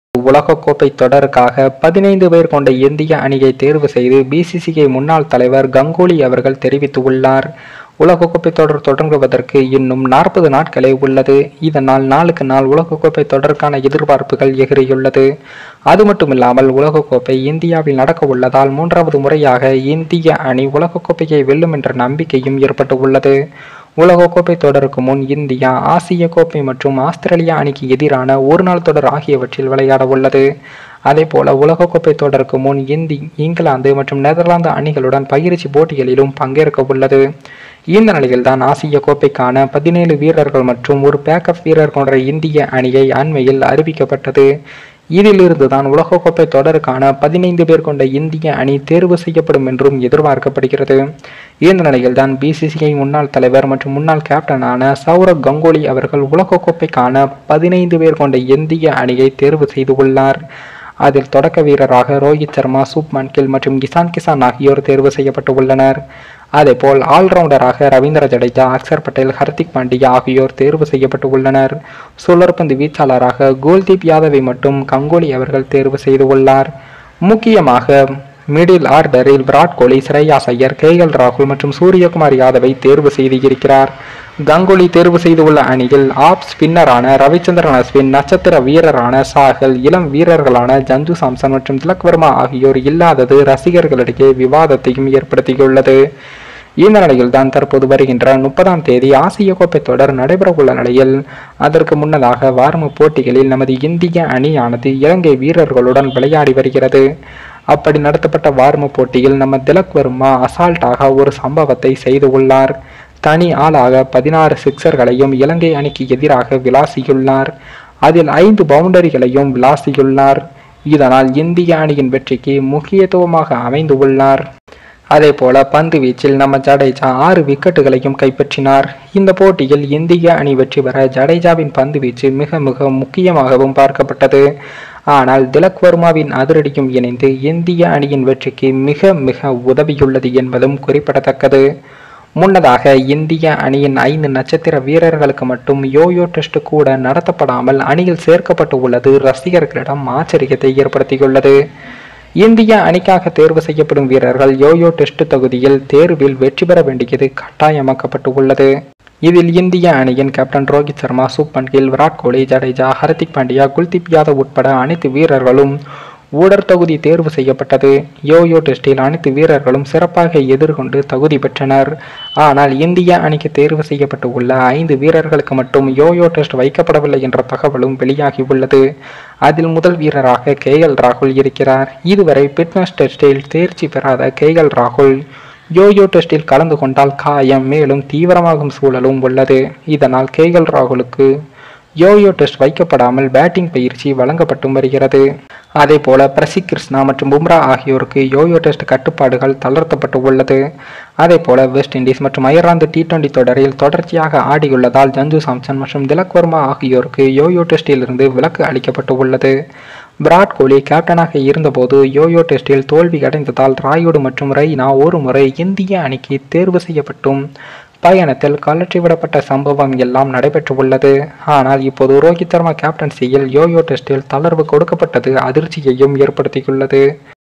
உலகக்கோப்பை தொடருக்காக பதினைந்து பேர் கொண்ட இந்திய அணியை தேர்வு செய்து பிசிசிஐ முன்னாள் தலைவர் கங்குலி அவர்கள் தெரிவித்துள்ளார் உலகக்கோப்பை தொடர் தொடங்குவதற்கு இன்னும் நாற்பது நாட்களே உள்ளது இதனால் நாளுக்கு நாள் உலகக்கோப்பை தொடருக்கான எதிர்பார்ப்புகள் எகிறியுள்ளது அது மட்டுமில்லாமல் உலகக்கோப்பை இந்தியாவில் நடக்க உள்ளதால் மூன்றாவது முறையாக இந்திய அணி உலகக்கோப்பையை வெல்லும் என்ற நம்பிக்கையும் ஏற்பட்டு உள்ளது உலகக்கோப்பை தொடருக்கு முன் இந்தியா ஆசிய கோப்பை மற்றும் ஆஸ்திரேலியா அணிக்கு எதிரான ஒருநாள் தொடர் ஆகியவற்றில் விளையாட உள்ளது அதேபோல உலகக்கோப்பை தொடருக்கு முன் இந்தி இங்கிலாந்து மற்றும் நெதர்லாந்து அணிகளுடன் பயிற்சி போட்டிகளிலும் பங்கேற்க உள்ளது இந்த நிலையில்தான் ஆசிய கோப்பைக்கான பதினேழு வீரர்கள் மற்றும் ஒரு பேக்கப் வீரர் கொண்ட இந்திய அணியை அண்மையில் அறிவிக்கப்பட்டது இதிலிருந்து தான் உலகக்கோப்பை தொடருக்கான பதினைந்து பேர் கொண்ட இந்திய அணி தேர்வு செய்யப்படும் என்றும் எதிர்பார்க்கப்படுகிறது இந்த நிலையில்தான் பிசிசிஐ முன்னாள் தலைவர் மற்றும் முன்னாள் கேப்டனான சௌரவ் கங்குலி அவர்கள் உலகக்கோப்பைக்கான பதினைந்து பேர் கொண்ட இந்திய அணியை தேர்வு செய்துள்ளார் அதில் தொடக்க வீரராக ரோஹித் சர்மா சூப்மன் கில் மற்றும் கிசான் கிசான் ஆகியோர் தேர்வு செய்யப்பட்டு உள்ளனர் அதேபோல் ஆல்ரவுண்டராக ரவீந்திர ஜடேஜா அக்சர் பட்டேல் ஹர்திக் பாண்டியா ஆகியோர் தேர்வு செய்யப்பட்டு உள்ளனர் சுழற்பந்து வீச்சாளராக குல்தீப் யாதவை மட்டும் கங்குலி அவர்கள் தேர்வு செய்துள்ளார் முக்கியமாக மிடில் ஆர்டரில் விராட் கோலி ஸ்ரேயாஸ் ஐயர் கே எல் ராகுல் மற்றும் சூரியகுமார் யாதவை தேர்வு செய்திருக்கிறார் கங்குலி தேர்வு செய்துள்ள அணியில் ஆப் ஸ்பின்னரான ரவிச்சந்திரன் அஸ்வின் நட்சத்திர வீரரான சாகல் இளம் வீரர்களான ஜந்து சாம்சன் மற்றும் திலக் வர்மா ஆகியோர் இல்லாதது ரசிகர்களிடையே விவாதத்தையும் ஏற்படுத்தியுள்ளது இந்த நிலையில் தான் தற்போது வருகின்ற முப்பதாம் தேதி ஆசிய கோப்பை தொடர் நடைபெறவுள்ள நிலையில் அதற்கு முன்னதாக வார்ம போட்டிகளில் நமது இந்திய அணியானது இலங்கை வீரர்களுடன் விளையாடி வருகிறது அப்படி நடத்தப்பட்ட வார்ம போட்டியில் நம்ம திலக் வர்மா அசால்ட்டாக ஒரு சம்பவத்தை செய்து உள்ளார் தனி ஆளாக பதினாறு சிக்சர்களையும் இலங்கை அணிக்கு எதிராக விளாசியுள்ளார் அதில் ஐந்து பவுண்டரிகளையும் விளாசியுள்ளார் இதனால் இந்திய அணியின் வெற்றிக்கு முக்கியத்துவமாக அமைந்து உள்ளார் அதே போல பந்து வீச்சில் நம்ம ஜடேஜா ஆறு விக்கெட்டுகளையும் கைப்பற்றினார் இந்த போட்டியில் இந்திய அணி வெற்றி பெற ஜடேஜாவின் பந்து வீச்சு மிக மிக முக்கியமாகவும் பார்க்கப்பட்டது ஆனால் திலக் வர்மாவின் அதிரடியும் இணைந்து இந்திய அணியின் வெற்றிக்கு மிக மிக உதவியுள்ளது என்பதும் குறிப்பிடத்தக்கது முன்னதாக இந்திய அணியின் ஐந்து நட்சத்திர வீரர்களுக்கு மட்டும் யோயோ டெஸ்ட் கூட நடத்தப்படாமல் அணியில் சேர்க்கப்பட்டு உள்ளது ரசிகர்களிடம் ஆச்சரியத்தை ஏற்படுத்தியுள்ளது இந்திய அணிக்காக தேர்வு செய்யப்படும் வீரர்கள் யோயோ டெஸ்ட் தொகுதியில் தேர்வில் வெற்றி பெற வேண்டியது கட்டாயமாக்கப்பட்டு உள்ளது இதில் இந்திய அணியின் கேப்டன் ரோஹித் சர்மா சூப்பன் கில் விராட் கோலி ஜடேஜா ஹர்திக் பாண்டியா குல்தீப் யாதவ் உட்பட அனைத்து வீரர்களும் ஊடர் தொகுதி தேர்வு செய்யப்பட்டது யோயோ டெஸ்டில் அனைத்து வீரர்களும் சிறப்பாக எதிர்கொண்டு தகுதி பெற்றனர் ஆனால் இந்திய அணிக்கு தேர்வு செய்யப்பட்டு உள்ள ஐந்து வீரர்களுக்கு மட்டும் யோயோ டெஸ்ட் வைக்கப்படவில்லை என்ற தகவலும் வெளியாகி உள்ளது அதில் முதல் வீரராக கே எல் ராகுல் இருக்கிறார் இதுவரை பிட்னஸ் டெஸ்டில் தேர்ச்சி பெறாத கே எல் ராகுல் யோயோ டெஸ்டில் கலந்து கொண்டால் காயம் மேலும் தீவிரமாகும் சூழலும் உள்ளது இதனால் கே எல் ராகுலுக்கு யோயோ டெஸ்ட் வைக்கப்படாமல் பேட்டிங் பயிற்சி வழங்கப்பட்டும் வருகிறது அதே போல பிரசி கிருஷ்ணா மற்றும் பும்ரா ஆகியோருக்கு யோயோ டெஸ்ட் கட்டுப்பாடுகள் தளர்த்தப்பட்டு உள்ளது அதே போல வெஸ்ட் இண்டீஸ் மற்றும் அயர்லாந்து டி டுவெண்டி தொடரில் தொடர்ச்சியாக ஆடியுள்ளதால் ஜந்து சாம்சன் மற்றும் திலக் வர்மா ஆகியோருக்கு யோயோ டெஸ்டிலிருந்து விலக்கு அளிக்கப்பட்டு உள்ளது விராட் கோலி கேப்டனாக இருந்தபோது யோயோ டெஸ்டில் தோல்வி அடைந்ததால் ராயுடு மற்றும் ரெய்னா ஒரு முறை இந்திய அணிக்கு தேர்வு செய்யப்பட்டும் பயணத்தில் கலற்றிவிடப்பட்ட சம்பவம் எல்லாம் நடைபெற்று உள்ளது ஆனால் இப்போது ரோஹித் சர்மா கேப்டன்சியில் யோயோ டெஸ்டில் தளர்வு கொடுக்கப்பட்டது அதிர்ச்சியையும் ஏற்படுத்தியுள்ளது